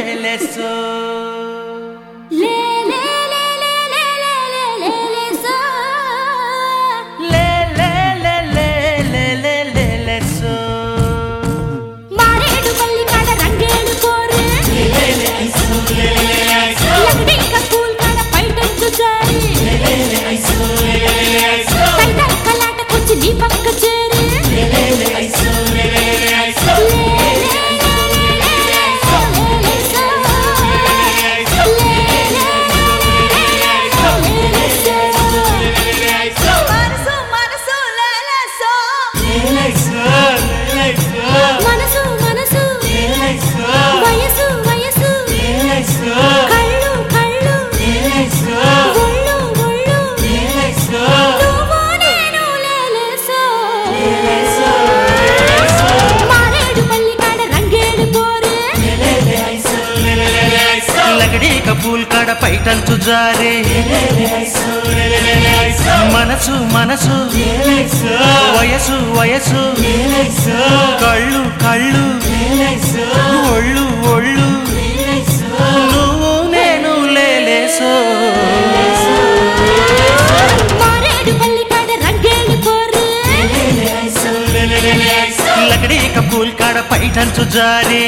లేలే సో లే లే లే లే లే లే లే లే లే సో లే లే లే లే లే లే లేలే సో మారేడు పల్లి కాడ రంగేడు కోరే లక్డీక పూల్ కాడ పైటంచు జారి పైటల్ కలాటకొచ్చి నీ పక్క చేరి లే లే లే లే లే సో లే లే సో మనసు మనసు లేలే సో మనసు మనసు వయసు వయసు కళ్ళు కళ్ళు ఒళ్ళు ఒళ్ళు నువ్వు నేను లేలేసో మారేడు పల్లి కాడ రంగేడు పోరే లగడీ కపూల్ కాడ పైటంచు జారే మనసు మనసు వయసు వయసు కళ్ళు కళ్ళు ఒళ్ళు ఒళ్ళు నువ్వు నేను లేలేసో మారేడు పల్లి కాడ రంగేడు పోరే లకడీ కపూల్ కాడ పైటంచు జారే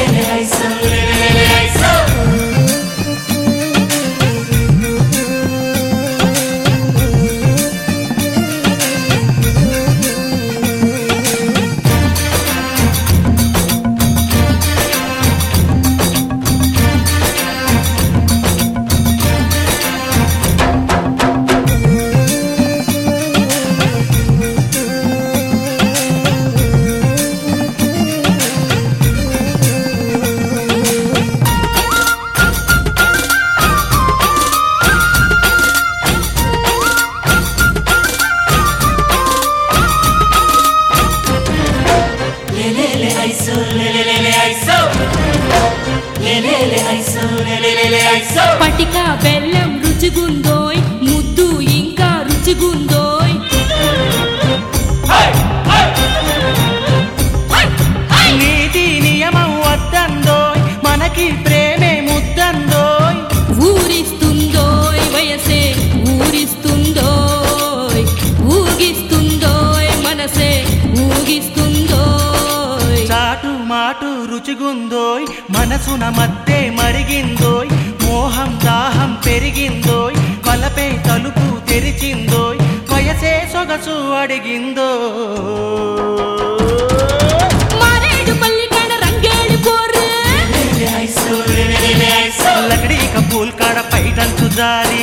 పటిక బెల్లం రుచిగుందోయ్ ముద్దు ఇంకా రుచిగుందోయ్ నీతి నియమం వద్దందోయ్ మనకి ప్రేమే ముద్దందోయ్ ఊరిస్తుందోయ్ వయసే ఊరిస్తుందోయ్ ఊగిస్తుందోయ్ మనసే ఊగిస్తుందోయ్ చాటు మాటు రుచిగుందోయ్ మనసున మధ్య మరిగిందోయ్ మోహం దాహం పెరిగిందోయ్ వలపే తలుపు తెరిచిందోయ్ వయసే సొగసు అడిగిందో మారేడు పల్లి కాడ రంగేడు కోర్రే లకడీ కపూల్ కాడ పైటంచు జారి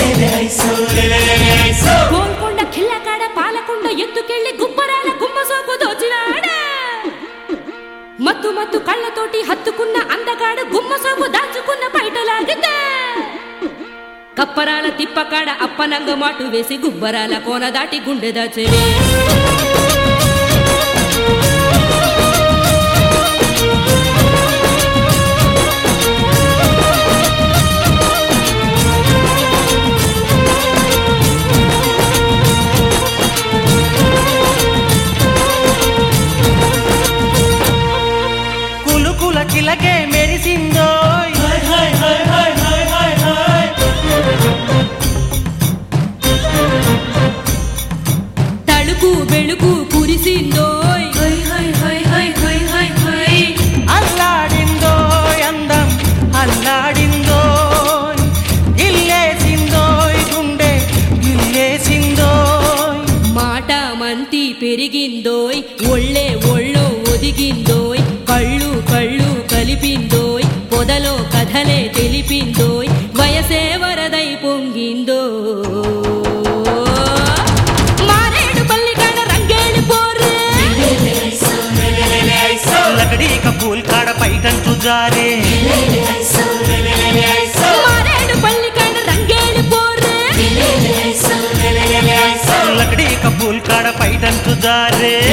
గోల్కొండ కిల్ల కాడ పాలకొండ ఎత్తుకెళ్ళి గుబ్బరాల గుమ్మ సోపు దోచినాడా మత్తు మత్తు కళ్ళతోటి హత్తుకున్న అందగాడు గుమ్మ సోపు దాచుకున్న బయటలాగితే కప్పరాల తిప్పకాడ అప్పనంగ మాటు వేసి గుబ్బరాల కోన దాటి గుండె దాచెడే కులుకుల చిలకే మెరిసిందోయ్ తళుకు వెళుకు కురిసిందోయ్ అల్లాడిందోయ్ అందం అల్లాడిందోయ్ గిల్లేసిందోయ్ గుండె గిల్లేసిందోయ్ మాట మంతి పెరిగిందోయ్ ఒళ్ళే ఒళ్ళో ఒదిగిందోయ్ కళ్ళు కళ్ళు కలిపిందోయ్ పొదలో కథలే తెలిపిందోయ్ వయసే వరదై పొంగిందో మారేడు పల్లికాడ రంగేడు పోరే లకడీ కపూల్ కాడ పైటంచు జారే మారేడు పల్లికాడ రంగేడు పోరే లకడీ కపూల్ కాడ పైటంచు జారే